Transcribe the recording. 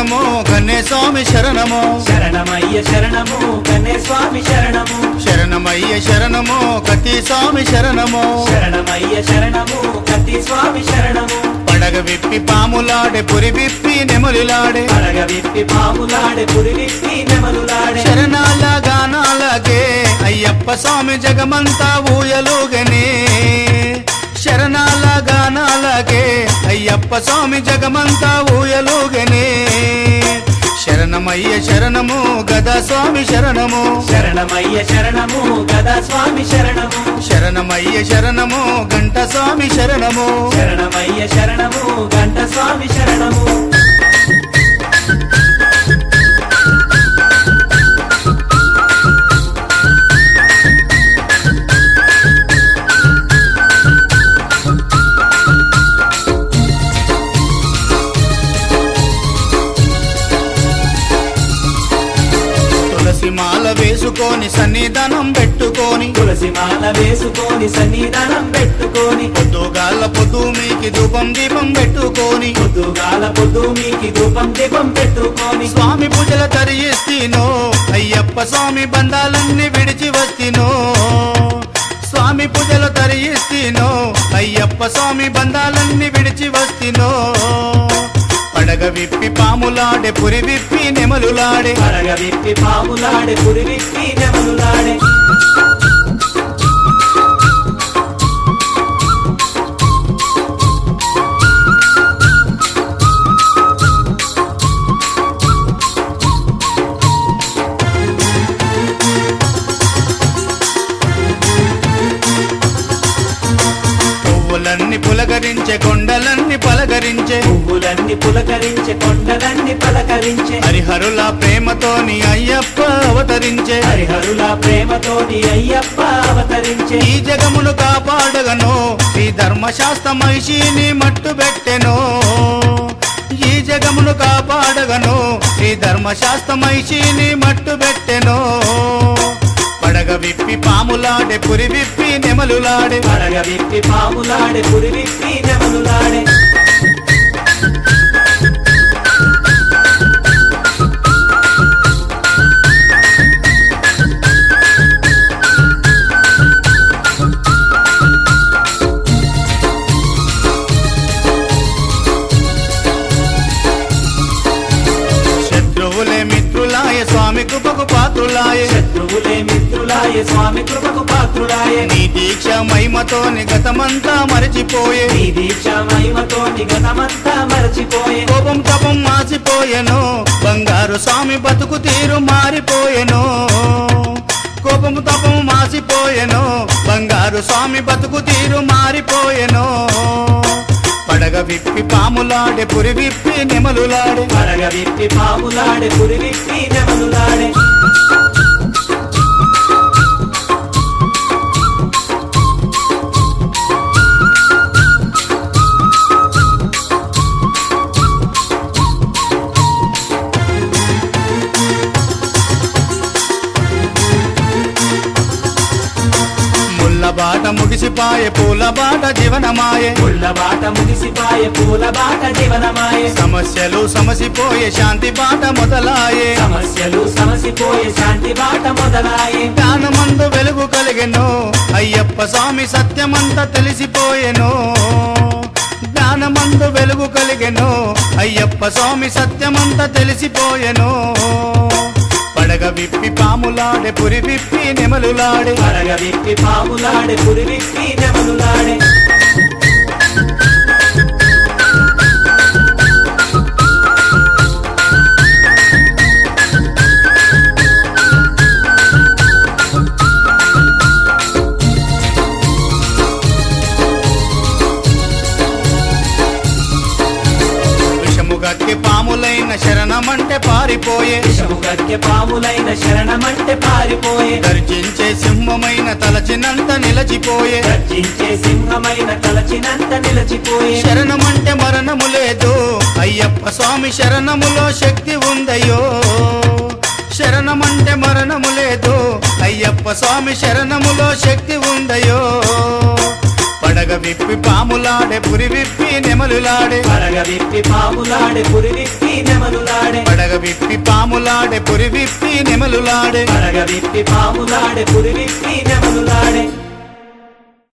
శరణము కన్నే స్వామి శరణము శరణమయ్య శరణము కన్నే స్వామి శరణము శరణమయ్య శరణము కత్తి స్వామి శరణము శరణమయ్య శరణము కత్తి స్వామి శరణము పడగ విప్పి పాములాడే పురి విప్పి నెమలిలాడే పడగ విప్పి పాములాడే పురి విప్పి నెమలులాడే శరణాల గానాలకే అయ్యప్ప స్వామి జగమంతా ఊయలుగనే శరణాల గానాలకే అయ్యప్ప స్వామి జగమంతా ఊయలుగనే శరణమయ్య శరణము గదా స్వామి శరణము శరణమయ్య శరణము గదా స్వామి శరణము శరణమయ్య శరణము గంట స్వామి శరణము శరణమయ్య శరణము గంట స్వామి శరణము తులసి మాల వేసుకొని సన్నిధానం పెట్టుకొని తులసి మాల వేసుకొని సన్నిధానం పెట్టుకొని పొద్దుగాల పొద్దు మీకి ధూపం దీపం పెట్టుకొని పొద్దుగాల పొద్దు మీకి ధూపం దీపం పెట్టుకొని స్వామి పూజల తరియిస్తీనో అయ్యప్ప స్వామి బంధాలన్నీ విడిచి వస్తీనో స్వామి పూజలు తరియిస్తీనో అయ్యప్ప స్వామి బంధాలన్నీ విడిచి వస్తీనో పడగ విప్పి పాములాడే పురి విప్పి నెమలులాడే పడగ విప్పి పాములాడే పురి విప్పి నెమలులాడే పువ్వులన్నీ పులకరించే కొండలన్నీ పలకరించే పువ్వులన్నీ పులకరించే కొండలన్నీ పలకరించే హరిహరుల ప్రేమతోని అయ్యప్ప అవతరించే హరిహరుల ప్రేమతోని అయ్యప్ప అవతరించే ఈ జగమును కాపాడగను ఈ ధర్మశాస్త్ర మహిషిని మట్టు పెట్టెను ఈ జగమును కాపాడగను ఈ ధర్మశాస్త్ర మహిషిని మట్టు పెట్టెను పడగ విప్పి పాములాడే పురి విప్పి నెమలులాడే పడగ విప్పి పాములాడే పురి విప్పి నెమలులాడే శత్రువులే మిత్రులాయ స్వామి కృపకు పాత్రులాయ శత్రువులే మిత్రులాయ స్వామి కృపకు పాత్రులాయ నీ దీక్ష మహిమతోని గతమంతా మరచిపోయే నీ దీక్ష మహిమతో నిగతమంతా మరచిపోయే కోపం తపం మాసిపోయెను బంగారు స్వామి బతుకు తీరు మారిపోయెను కోపము తపము మాసిపోయెను బంగారు స్వామి బతుకు తీరు మారిపోయెను పడగ విప్పి పాములాడే పురి విప్పి నెమలులాడే పడగ విప్పి పాములాడే పురి విప్పి నెమలులాడే ముల్ల బాట ముగిసిపాయే పూల బాట జీవనమాయే ముళ్ళ బాట ముగిసిపాయే పూల బాట జీవనమాయే సమస్యలు సమసిపోయే శాంతి బాట మొదలాయే సమస్యలు సమసిపోయే శాంతి బాట మొదలాయే జ్ఞానమందు వెలుగు కలిగెను అయ్యప్ప స్వామి సత్యమంత తెలిసిపోయెను జ్ఞానమందు వెలుగు కలిగెను అయ్యప్ప స్వామి సత్యమంత తెలిసిపోయెను పడగ విప్పి పాములాడే పురి విప్పి నెమలులాడే పడగ విప్పి పాములాడే పురి విప్పి నెమలులాడే విషము గక్కి పాములైన శరణమంటే పారిపోయే విషము గక్కె పాములైన శరణమంటే పారిపోయే గర్జించే సింహమైన తలచినంత నిలచిపోయే గర్జించే సింహమైన తలచినంత నిలచిపోయే శరణమంటే మరణము లేదు అయ్యప్ప స్వామి శరణములో శక్తి ఉందయ్యో శరణమంటే మరణము లేదు అయ్యప్ప స్వామి శరణములో శక్తి ఉందయ్యో పడగ విప్పి పాములాడే పురి విప్పి నెమలులాడే పడగ విప్పి పాములాడే పురి విప్పి నెమలులాడే పడగ విప్పి పాములాడే పురి విప్పి నెమలులాడే పడగ విప్పి పాములాడే పురి విప్పి నెమలులాడే